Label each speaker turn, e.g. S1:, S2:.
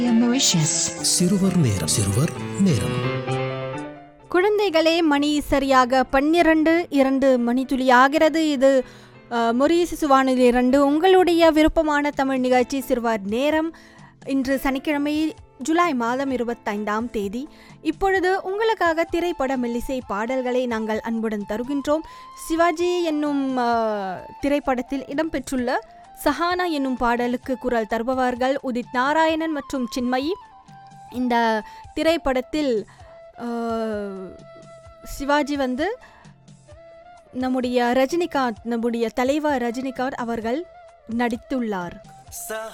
S1: Mauritius.
S2: சிறுவர் நேரம் சிறுவர் நேரம்
S3: குழந்தைகளே மணி சரியாக பன்னிரண்டு இரண்டு மணித்துளி ஆகிறது இது அஹ், மொரீசு சுவானில் இரண்டு உங்களுடைய விருப்பமான தமிழ் நிகழ்ச்சி சிறுவர் நேரம் இன்று சனிக்கிழமை ஜூலை மாதம் இருபத்தைந்தாம் தேதி இப்பொழுது உங்களுக்காக திரைப்பட மெல்லிசை பாடல்களை நாங்கள் அன்புடன் தருகின்றோம் சிவாஜி என்னும் அஹ், திரைப்படத்தில் இடம்பெற்றுள்ள சஹானா என்னும் பாடலுக்கு குரல் தருபவர்கள் உதித் நாராயணன் மற்றும் சின்மயி இந்த திரைப்படத்தில் அஹ், சிவாஜி வந்து நம்முடைய ரஜினிகாந்த் நம்முடைய தலைவர் ரஜினிகாந்த் அவர்கள் நடித்துள்ளார்